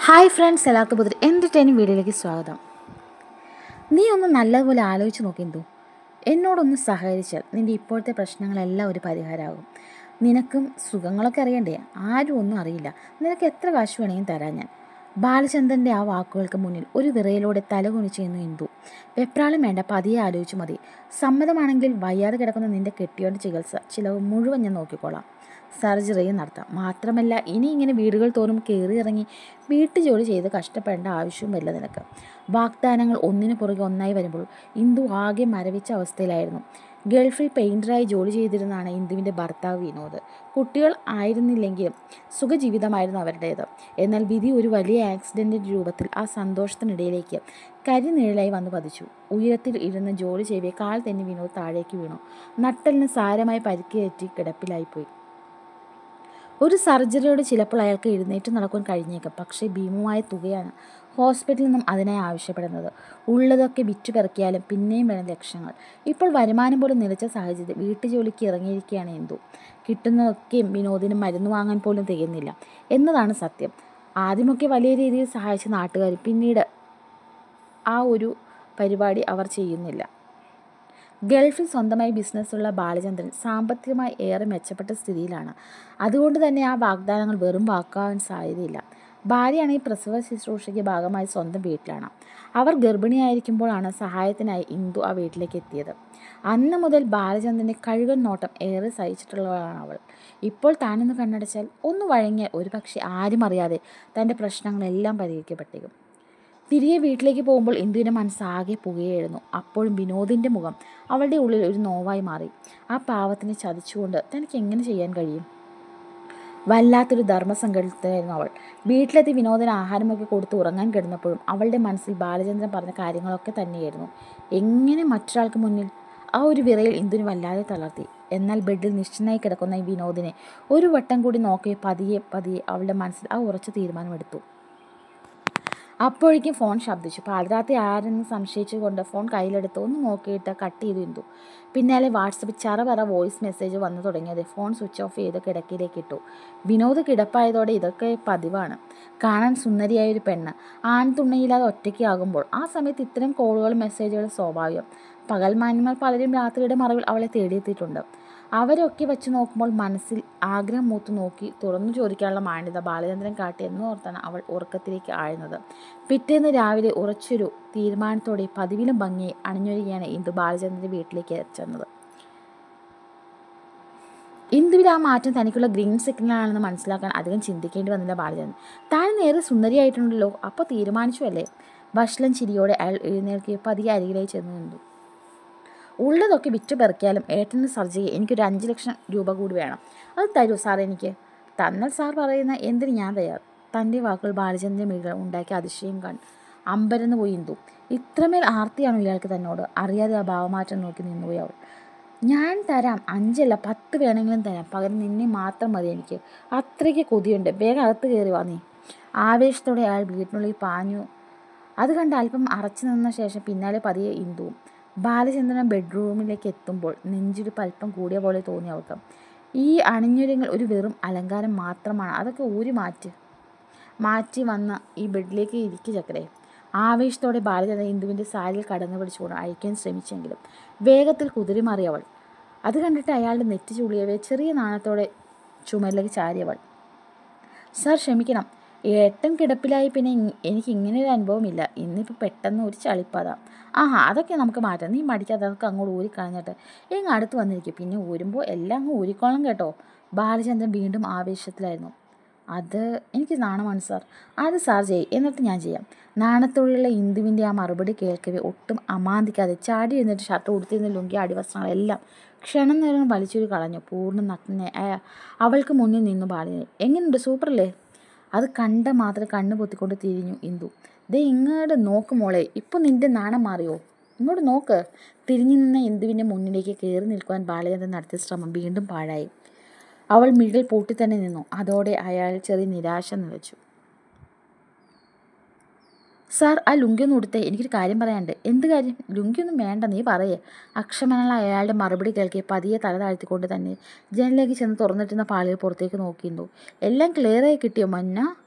hi friends എല്ലാവർക്കും പുതിയ entertaining വീഡിയോയിലേക്ക് സ്വാഗതം നീ ഒന്ന് നല്ലതുപോലെ ആലോചിച്ച് നോക്കി എന്തു എന്നോടൊന്ന് സഹകരിച്ചാൽ നിൻ്റെ ഇപ്പോഴത്തെ പ്രശ്നങ്ങളെല്ലാം ഒരു പരിഹാരമാകും നിനക്കും സുഖങ്ങളൊക്കെ അറിയണ്ടേ ആരും ഒന്നും അറിയില്ല നിനക്ക് എത്ര കാശ് വേണമെങ്കിലും തരാം ഞാൻ ബാലചന്ദ്രൻ്റെ ആ വാക്കുകൾക്ക് മുന്നിൽ ഒരു വിറയിലൂടെ തലകുണിച്ച് നിന്നു ഇന്ദു വെപ്രാളം വേണ്ട പതിയെ ആലോചിച്ച് മതി സമ്മതമാണെങ്കിൽ വയ്യാതെ കിടക്കുന്ന നിന്റെ കെട്ടിയോൻ്റെ ചികിത്സ ചിലവ് മുഴുവൻ ഞാൻ നോക്കിക്കോളാം സർജറിയും നടത്താം മാത്രമല്ല ഇനി ഇങ്ങനെ വീടുകൾ തോറും കയറി ഇറങ്ങി വീട്ടു ജോലി ചെയ്ത് കഷ്ടപ്പെടേണ്ട ആവശ്യവും വരില്ല നിനക്ക് വാഗ്ദാനങ്ങൾ ഒന്നിനു പുറകെ ഒന്നായി വരുമ്പോൾ ഇന്ദു ആകെ മരവിച്ച അവസ്ഥയിലായിരുന്നു ഗൾഫിൽ പെയിൻറ്ററായി ജോലി ചെയ്തിരുന്നതാണ് ഇന്ദുവിൻ്റെ ഭർത്താവ് വിനോദ് കുട്ടികൾ ആയിരുന്നില്ലെങ്കിലും സുഖജീവിതമായിരുന്നു അവരുടേത് എന്നാൽ വിധി ഒരു വലിയ ആക്സിഡൻറ്റിൻ്റെ രൂപത്തിൽ ആ സന്തോഷത്തിനിടയിലേക്ക് കരിനിഴലായി വന്നു പതിച്ചു ഉയരത്തിൽ ഇരുന്ന് ജോലി ചെയ്യവേ കാൽ തന്നെ വിനോദ് താഴേക്ക് വീണു നട്ടലിന് സാരമായി പരിക്കേറ്റി കിടപ്പിലായിപ്പോയി ഒരു സർജറിയോട് ചിലപ്പോൾ അയാൾക്ക് എഴുന്നേറ്റ് നടക്കാൻ കഴിഞ്ഞേക്കും പക്ഷേ ഭീമമായ തുകയാണ് ഹോസ്പിറ്റലിൽ നിന്നും അതിനായി ആവശ്യപ്പെടുന്നത് ഉള്ളതൊക്കെ വിറ്റു പെറുക്കിയാലും പിന്നെയും വേണം ലക്ഷങ്ങൾ ഇപ്പോൾ വരുമാനം പോലും നിലച്ച സാഹചര്യം വീട്ടുജോലിക്ക് ഇറങ്ങിയിരിക്കുകയാണ് എന്തു കിട്ടുന്നതൊക്കെയും വിനോദിന് മരുന്ന് വാങ്ങാൻ പോലും തികയുന്നില്ല എന്നതാണ് സത്യം ആദ്യമൊക്കെ വലിയ രീതിയിൽ സഹായിച്ച നാട്ടുകാർ പിന്നീട് ആ ഒരു പരിപാടി അവർ ചെയ്യുന്നില്ല ഗൾഫിൽ സ്വന്തമായി ബിസിനസ്സുള്ള ബാലചന്ദ്രൻ സാമ്പത്തികമായി ഏറെ മെച്ചപ്പെട്ട സ്ഥിതിയിലാണ് അതുകൊണ്ട് തന്നെ ആ വാഗ്ദാനങ്ങൾ വെറും വാക്കാവാൻ സാധ്യതയില്ല ഭാര്യയാണെങ്കിൽ പ്രസവ ശുശ്രൂഷയ്ക്ക് ഭാഗമായി സ്വന്തം വീട്ടിലാണ് അവർ ഗർഭിണിയായിരിക്കുമ്പോഴാണ് സഹായത്തിനായി ഇന്ദു ആ വീട്ടിലേക്ക് എത്തിയത് അന്ന് മുതൽ ബാലചന്ദ്രൻ്റെ കഴുകൻ നോട്ടം ഏറെ സഹിച്ചിട്ടുള്ളവളാണ് അവൾ ഇപ്പോൾ താനൊന്ന് കണ്ണടച്ചാൽ ഒന്ന് വഴങ്ങിയാൽ ഒരു പക്ഷേ ആരും അറിയാതെ തൻ്റെ പ്രശ്നങ്ങളെല്ലാം പരിഹരിക്കപ്പെട്ടേക്കും തിരികെ വീട്ടിലേക്ക് പോകുമ്പോൾ ഇന്ദുവിൻ്റെ മനസ്സാകെ പുകയായിരുന്നു അപ്പോഴും വിനോദിൻ്റെ മുഖം അവളുടെ ഉള്ളിൽ ഒരു നോവായി മാറി ആ പാവത്തിനെ ചതിച്ചുകൊണ്ട് തനിക്ക് എങ്ങനെ ചെയ്യാൻ കഴിയും വല്ലാത്തൊരു ധർമ്മസങ്കടത്തിലായിരുന്നു അവൾ വീട്ടിലെത്തി വിനോദന ആഹാരമൊക്കെ കൊടുത്ത് ഉറങ്ങാൻ കിടന്നപ്പോഴും അവളുടെ മനസ്സിൽ ബാലചന്ദ്രൻ പറഞ്ഞ കാര്യങ്ങളൊക്കെ തന്നെയായിരുന്നു എങ്ങനെ മറ്റൊരാൾക്ക് മുന്നിൽ ആ ഒരു വിറയിൽ ഇന്ദുവിന് വല്ലാതെ തളർത്തി എന്നാൽ ബെഡിൽ നിശ്ചനായി കിടക്കുന്ന ഈ വിനോദിനെ ഒരു വട്ടം കൂടി നോക്കി പതിയെ പതിയെ അവളുടെ മനസ്സിൽ ആ ഉറച്ച തീരുമാനമെടുത്തു അപ്പോഴേക്കും ഫോൺ ശബ്ദിച്ചു പാതിരാത്രി ആരെന്ന് സംശയിച്ചുകൊണ്ട് ഫോൺ കയ്യിലെടുത്ത് ഒന്ന് നോക്കിയിട്ട് കട്ട് ചെയ്തു ഇന്തു പിന്നാലെ വാട്സപ്പിൽ ചറപറ വോയിസ് മെസ്സേജ് വന്നു തുടങ്ങിയത് ഫോൺ സ്വിച്ച് ഓഫ് ചെയ്ത് കിടക്കയിലേക്ക് ഇട്ടു വിനോദ് കിടപ്പായതോടെ ഇതൊക്കെ പതിവാണ് കാണാൻ സുന്ദരിയായ ഒരു പെണ്ണ് ആൺ തുണയില്ലാതെ ഒറ്റയ്ക്കാകുമ്പോൾ ആ സമയത്ത് ഇത്തരം കോളുകളും മെസ്സേജുകളും സ്വാഭാവികം പകൽ മാന്യന്മാർ പലരും രാത്രിയുടെ മറവിൽ അവളെ തേടിയെത്തിയിട്ടുണ്ട് അവരൊക്കെ വെച്ച് നോക്കുമ്പോൾ മനസ്സിൽ ആഗ്രഹം മൂത്ത് നോക്കി തുറന്നു ചോദിക്കാനുള്ള മാന്യത ബാലചന്ദ്രൻ കാട്ടി എന്നോർത്താണ് അവൾ ഉറക്കത്തിലേക്ക് ആഴുന്നത് പിറ്റേന്ന് രാവിലെ ഉറച്ചൊരു തീരുമാനത്തോടെ പതിവിലും ഭംഗിയെ അണിഞ്ഞൊരുകയാണ് ഇന്ദു ബാലചന്ദ്രൻ്റെ വീട്ടിലേക്ക് ചെന്നത് ഇന്ദുവിൽ ആ മാറ്റം തനിക്കുള്ള ഗ്രീൻ സിഗ്നലാണെന്ന് മനസ്സിലാക്കാൻ അധികം ചിന്തിക്കേണ്ടി വന്നില്ല ബാലചന്ദ്രൻ താൻ നേരെ സുന്ദരിയായിട്ടുണ്ടല്ലോ അപ്പോൾ തീരുമാനിച്ചു അല്ലേ ഭക്ഷണം ചിരിയോടെ അയാൾ എഴുന്നേൽക്കി പതിയെ അരികിലേക്ക് ചെന്ന് നിന്നു ഉള്ളതൊക്കെ വിറ്റ് പെറുക്കിയാലും ഏട്ടൻ്റെ സർജറി എനിക്കൊരു അഞ്ച് ലക്ഷം രൂപ കൂടി വേണം അത് തരൂ സാർ എനിക്ക് തന്നാൽ സാർ പറയുന്ന എന്തിന് ഞാൻ തയ്യാർ തൻ്റെ വാക്കുകൾ ബാലചന്ദ്രൻ മിഴികൾ ഉണ്ടാക്കി അതിശയം കണ്ട് അമ്പരന്ന് പോയി ഇന്ദു ഇത്രമേൽ ആർത്തിയാണോ ഇയാൾക്ക് തന്നോട് അറിയാതെ ആ ഭാവമാറ്റം നോക്കി നിന്നുപോയി അവൾ ഞാൻ തരാം അഞ്ചല്ല പത്ത് വേണമെങ്കിലും തരാം പകരം നിന്നെ മാത്രം മതി എനിക്ക് അത്രയ്ക്ക് കൊതിയുണ്ട് വേഗം അകത്ത് കയറി വാ നീ ആവേശത്തോടെ അയാൾ വീട്ടിനുള്ളിൽ പാഞ്ഞു അത് കണ്ട് അല്പം അറച്ചു നിന്ന ശേഷം പിന്നാലെ പതിയെ ഇന്ദുവും ബാലചന്ദ്രൻ ബെഡ്റൂമിലേക്ക് എത്തുമ്പോൾ നെഞ്ചിടിപ്പ് അല്പം കൂടിയ പോലെ തോന്നി അവൾക്ക് ഈ അണിഞ്ഞൊരുങ്ങൾ ഒരു വെറും അലങ്കാരം മാത്രമാണ് അതൊക്കെ ഊരി മാറ്റി മാറ്റി വന്ന ഈ ബെഡിലേക്ക് ഇരിക്കു ചക്കരെ ആവേശത്തോടെ ബാലചന്ദ്രൻ ഇന്ദുവിൻ്റെ സാരിയിൽ കടന്നു പിടിച്ചുകൊണ്ട് അഴിക്കാൻ ശ്രമിച്ചെങ്കിലും വേഗത്തിൽ കുതിരിമാറി അവൾ അത് കണ്ടിട്ട് അയാളുടെ നെറ്റി ചുളിയവേ ചെറിയ നാണത്തോടെ ചുമലിലേക്ക് ചാരിയവൾ സാർ ക്ഷമിക്കണം ഏട്ടൻ കിടപ്പിലായി പിന്നെ എനിക്ക് ഇങ്ങനെ ഒരു അനുഭവമില്ല ഇന്നിപ്പോൾ പെട്ടെന്ന് ഒരു ചളിപ്പത ആഹാ അതൊക്കെ നമുക്ക് മാറ്റാം നീ മടിക്കാതെ അതൊക്കെ അങ്ങോട്ട് ഊരിക്കളഞ്ഞിട്ട് എങ്ങ് അടുത്ത് വന്നിരിക്കും പിന്നെ ഊരുമ്പോൾ എല്ലാം അങ്ങ് ഊരിക്കോളം കേട്ടോ ബാലചന്ദ്രൻ വീണ്ടും ആവേശത്തിലായിരുന്നു അത് എനിക്ക് നാണമാണ് സാർ അത് സാർ ചെയ്യും എന്നിട്ട് ഞാൻ ചെയ്യാം നാണത്തോടെയുള്ള ഇന്ദുവിൻ്റെ ആ മറുപടി കേൾക്കവേ ഒട്ടും അമാന്തിക്കാതെ ചാടി എഴുന്നിട്ട് ഷർട്ട് ഉടുത്തിരുന്ന ലുങ്കി അടിവസ്ത്രങ്ങളെല്ലാം ക്ഷണം നേരം വലിച്ചൊരു കളഞ്ഞു പൂർണ്ണ നഗ്ന അവൾക്ക് മുന്നിൽ നിന്നു ബാലിനെ എങ്ങനെയുണ്ട് സൂപ്പറല്ലേ അത് കണ്ട മാത്രം കണ്ണു പൊത്തിക്കൊണ്ട് തിരിഞ്ഞു ഇന്ദു ദേ ഇങ്ങോട്ട് നോക്ക് മോളെ ഇപ്പോൾ നിന്റെ നാണം മാറിയോ ഇങ്ങോട്ട് നോക്ക് തിരിഞ്ഞു നിന്ന ഇന്ദുവിൻ്റെ മുന്നിലേക്ക് കയറി നിൽക്കുവാൻ ബാലചന്ദ്രൻ നടത്തിയ ശ്രമം വീണ്ടും പാഴായി അവൾ മിഴിൽ പൂട്ടി തന്നെ നിന്നു അതോടെ അയാൾ ചെറിയ നിരാശ നിലച്ചു സാർ ആ ലുങ്കി ഒന്ന് ഉടുത്തേ എനിക്കൊരു കാര്യം പറയാനുണ്ട് എന്ത് കാര്യം ലുങ്കിയൊന്നും വേണ്ട നീ പറയേ അക്ഷമനുള്ള അയാളുടെ മറുപടി കേൾക്കി പതിയെ തല താഴ്ത്തിക്കൊണ്ട് തന്നെ ജനലിലേക്ക് ചെന്ന് തുറന്നിട്ടുന്ന പാളികൾ പുറത്തേക്ക് നോക്കിയിരുന്നു എല്ലാം ക്ലിയറായി കിട്ടിയോ മന്ന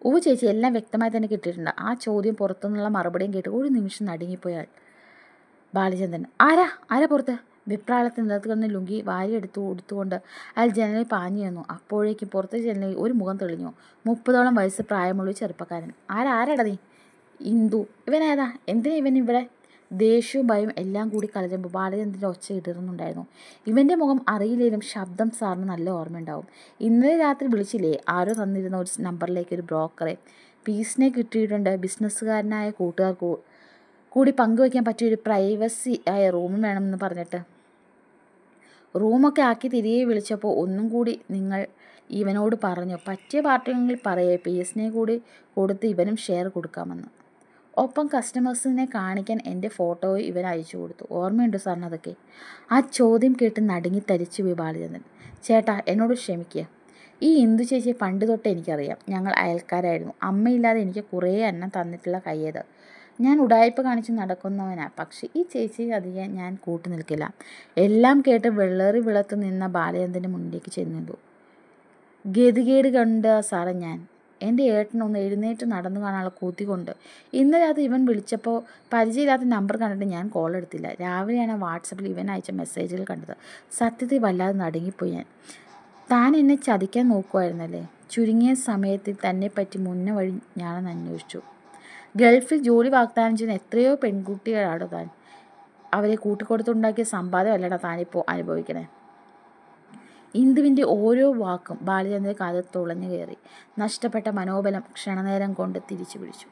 ഊ ചേച്ചി എല്ലാം വ്യക്തമായി തന്നെ കിട്ടിയിട്ടുണ്ട് ആ ചോദ്യം പുറത്തുനിന്നുള്ള മറുപടിയും കേട്ട് ഒരു നിമിഷം നടുങ്ങിപ്പോയാൽ ബാലചന്ദ്രൻ ആരാ ആരാ പുറത്ത് വിപ്രാളത്തിൽ നിലത്തുകിടന്ന് ലുങ്കി വാരിയെടുത്തു കൊടുത്തുകൊണ്ട് അയാൾ ജനലിൽ പാഞ്ഞു ചെന്നു അപ്പോഴേക്കും പുറത്തെ ജനലിൽ ഒരു മുഖം തെളിഞ്ഞു മുപ്പതോളം വയസ്സ് പ്രായമുള്ള ഒരു ചെറുപ്പക്കാരൻ ആരാ ആരാടാ നീ ഇന്ദു ഇവനേതാ എന്തിനാ ഇവൻ ഇവിടെ ദേഷ്യവും ഭയം എല്ലാം കൂടി കലരുമ്പോൾ ബാലചന്ദ്രൻ്റെ ഒച്ച ഇടറുന്നുണ്ടായിരുന്നു ഇവൻ്റെ മുഖം അറിയില്ലെങ്കിലും ശബ്ദം സാറിന് നല്ല ഓർമ്മയുണ്ടാവും ഇന്നലെ രാത്രി വിളിച്ചില്ലേ ആരോ തന്നിരുന്ന ഒരു നമ്പറിലേക്ക് ഒരു ബ്രോക്കറെ പീസിനെ കിട്ടിയിട്ടുണ്ട് ബിസിനസ്സുകാരനായ കൂട്ടുകാർ കൂ- കൂടി പങ്കുവയ്ക്കാൻ പറ്റിയൊരു പ്രൈവസി ആയ റൂം വേണമെന്ന് പറഞ്ഞിട്ട് റൂമൊക്കെ ആക്കി തിരികെ വിളിച്ചപ്പോൾ ഒന്നും കൂടി നിങ്ങൾ ഇവനോട് പറഞ്ഞു പറ്റിയ പാർട്ടിയെങ്കിൽ പറയേ പി എസിനെ കൂടി കൊടുത്ത് ഇവനും ഷെയർ കൊടുക്കാമെന്ന് ഒപ്പം കസ്റ്റമേഴ്സിനെ കാണിക്കാൻ എൻ്റെ ഫോട്ടോയും ഇവൻ അയച്ചു കൊടുത്തു ഓർമ്മയുണ്ട് സാറിന് അതൊക്കെ ആ ചോദ്യം കേട്ട് നടുങ്ങി തരിച്ചു പോയി ബാലചന്ദ്രൻ ചേട്ടാ എന്നോട് ക്ഷമിക്കുക ഈ ഇന്ദു ചേച്ചിയെ പണ്ട് തൊട്ട് എനിക്കറിയാം ഞങ്ങൾ അയൽക്കാരായിരുന്നു അമ്മയില്ലാതെ എനിക്ക് കുറേ അന്നം തന്നിട്ടുള്ള കയ്യത് ഞാൻ ഉടായ്പ കാണിച്ച് നടക്കുന്നവനാ പക്ഷേ ഈ ചേച്ചിയെ അധികം ഞാൻ കൂട്ടു നിൽക്കില്ല എല്ലാം കേട്ട് വെള്ളേറി വിളത്ത് നിന്ന ബാലചന്ദ്രൻ്റെ മുന്നിലേക്ക് ചെന്നിട്ടു ഗതികേട് കണ്ട സാറേ ഞാൻ എൻ്റെ ഏട്ടനൊന്ന് എഴുന്നേറ്റ് നടന്നു കാണാനുള്ള കൂത്തി കൊണ്ട് ഇന്ന് രാത്രി ഇവൻ വിളിച്ചപ്പോൾ പരിചയമില്ലാത്ത നമ്പർ കണ്ടിട്ട് ഞാൻ കോൾ എടുത്തില്ല രാവിലെയാണ് വാട്സപ്പിൽ ഇവൻ അയച്ച മെസ്സേജുകൾ കണ്ടത് സത്യത്തിൽ വല്ലാതെ നടുങ്ങിപ്പോയി ഞാൻ താൻ എന്നെ ചതിക്കാൻ നോക്കുമായിരുന്നല്ലേ ചുരുങ്ങിയ സമയത്തിൽ തന്നെ പറ്റി മുന്നേ വഴി ഞാനൊന്ന് അന്വേഷിച്ചു ഗൾഫിൽ ജോലി വാഗ്ദാനം ചെയ്യുന്ന എത്രയോ പെൺകുട്ടികളാണ് താൻ അവരെ കൂട്ടിക്കൊടുത്തുണ്ടാക്കിയ സമ്പാദ്യമല്ലടാ താനിപ്പോൾ അനുഭവിക്കണേ ഇന്ദുവിൻ്റെ ഓരോ വാക്കും ബാലചന്ദ്ര കാതിൽ തുളഞ്ഞു കയറി നഷ്ടപ്പെട്ട മനോബലം ക്ഷണനേരം കൊണ്ട് തിരിച്ചു പിടിച്ചു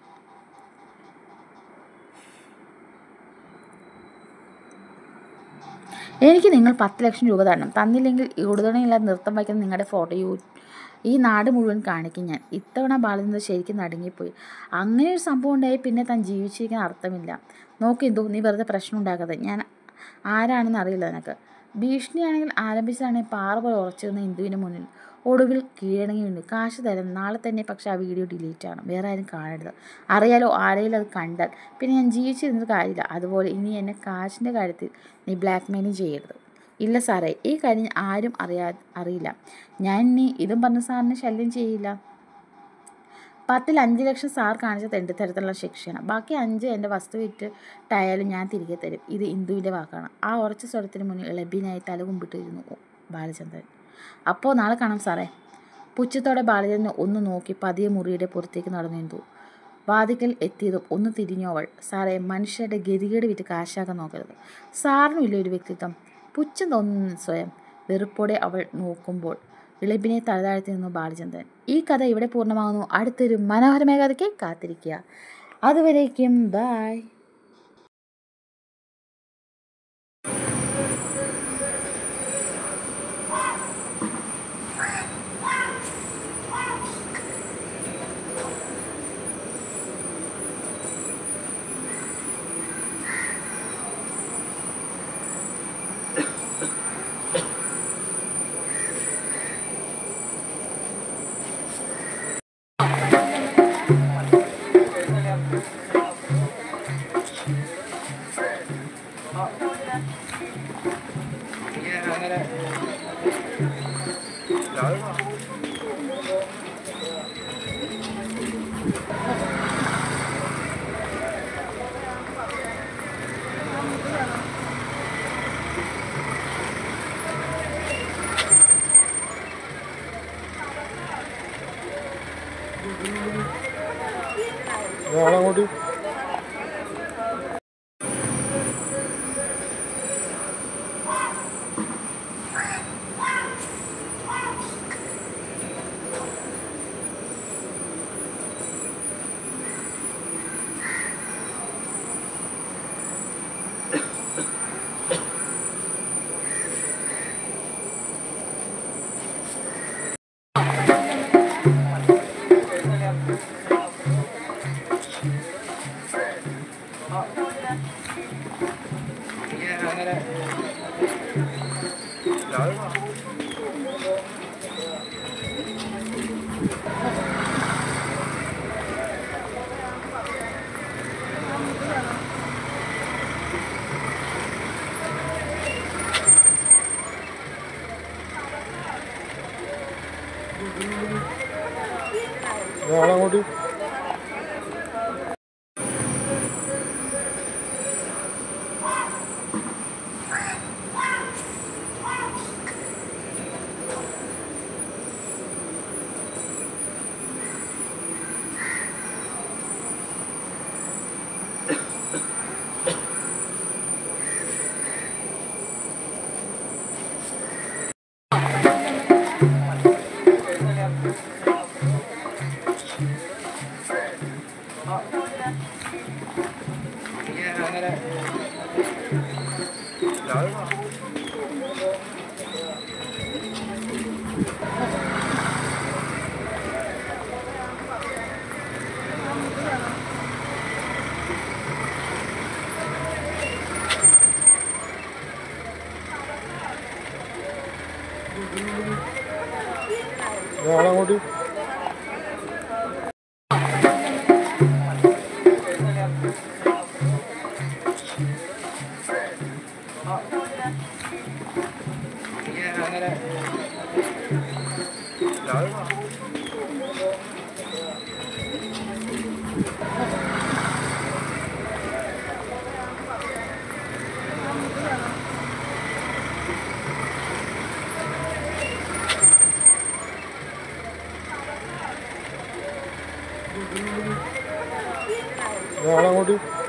എനിക്ക് നിങ്ങൾ പത്ത് ലക്ഷം രൂപ തരണം തന്നില്ലെങ്കിൽ ഉടുതുണയില്ലാതെ നൃത്തം വയ്ക്കുന്ന നിങ്ങളുടെ ഫോട്ടോ യൂ ഈ നാട് മുഴുവൻ കാണിക്കും ഞാൻ ഇത്തവണ ബാലചന്ദ്ര ശരിക്കും നടുങ്ങിപ്പോയി അങ്ങനെ ഒരു സംഭവം ഉണ്ടായി പിന്നെ താൻ ജീവിച്ചിരിക്കാൻ അർത്ഥമില്ല നോക്കി എന്തോ നീ വെറുതെ പ്രശ്നം ഉണ്ടാക്കാതെ ഞാൻ ആരാണെന്ന് അറിയില്ല നിനക്ക് ഭീഷണിയാണെങ്കിൽ ആരംഭിച്ചതാണെങ്കിൽ പാറ പോലെ ഉറച്ചിരുന്ന ഇന്ദുവിൻ്റെ മുന്നിൽ ഒടുവിൽ കീഴടങ്ങി വീണു കാശ് തരാം നാളെ തന്നെ പക്ഷെ ആ വീഡിയോ ഡിലീറ്റ് ആണ് വേറെ ആരും കാണരുത് അറിയാലോ ആരെങ്കിലും അത് കണ്ടാൽ പിന്നെ ഞാൻ ജീവിച്ചിരുന്നത് കാര്യമില്ല അതുപോലെ ഇനി എന്നെ കാശിൻ്റെ കാര്യത്തിൽ നീ ബ്ലാക്ക് മെയിലിംഗ് ചെയ്യരുത് ഇല്ല സാറേ ഈ കാര്യം ആരും അറിയാ അറിയില്ല ഞാൻ ഇനി ഇതും പറഞ്ഞ സാറിനെ ശല്യം ചെയ്യില്ല പത്തിൽ അഞ്ച് ലക്ഷം സാർ കാണിച്ച തെണ്ടിത്തരത്തിലുള്ള ശിക്ഷയാണ് ബാക്കി അഞ്ച് എൻ്റെ വസ്തു വിറ്റിട്ടായാലും ഞാൻ തിരികെ തരും ഇത് ഇന്ദുവിൻ്റെ വാക്കാണ് ആ ഉറച്ച സ്വരത്തിന് മുന്നിൽ ഇളബിനായി തല കുമ്പിട്ടിരുന്നു ബാലചന്ദ്രൻ അപ്പോൾ നാളെ കാണാം സാറേ പുച്ഛത്തോടെ ബാലചന്ദ്രൻ ഒന്ന് നോക്കി പതിയെ മുറിയുടെ പുറത്തേക്ക് നടന്നു നിന്നു വാതിക്കൽ എത്തിയതും ഒന്ന് തിരിഞ്ഞോവൾ സാറേ മനുഷ്യരുടെ ഗതികേട് വിറ്റ് കാശാക്കാൻ നോക്കരുത് സാറിനും ഇല്ല ഒരു വ്യക്തിത്വം പുച്ഛം തോന്നുന്നു സ്വയം വെറുപ്പോടെ അവൾ നോക്കുമ്പോൾ ഇളബിനെ തലതാഴ്ത്തി നിന്നു ബാലചന്ദ്രൻ ഈ കഥ ഇവിടെ പൂർണ്ണമാകുന്നു അടുത്തൊരു മനോഹരമായ കഥയ്ക്ക് കാത്തിരിക്കുക അതുവരേക്കും ബായ് അങ്ങോട്ട് അങ്ങോട്ട് അങ്ങോട്ട് അങ്ങോട്ട്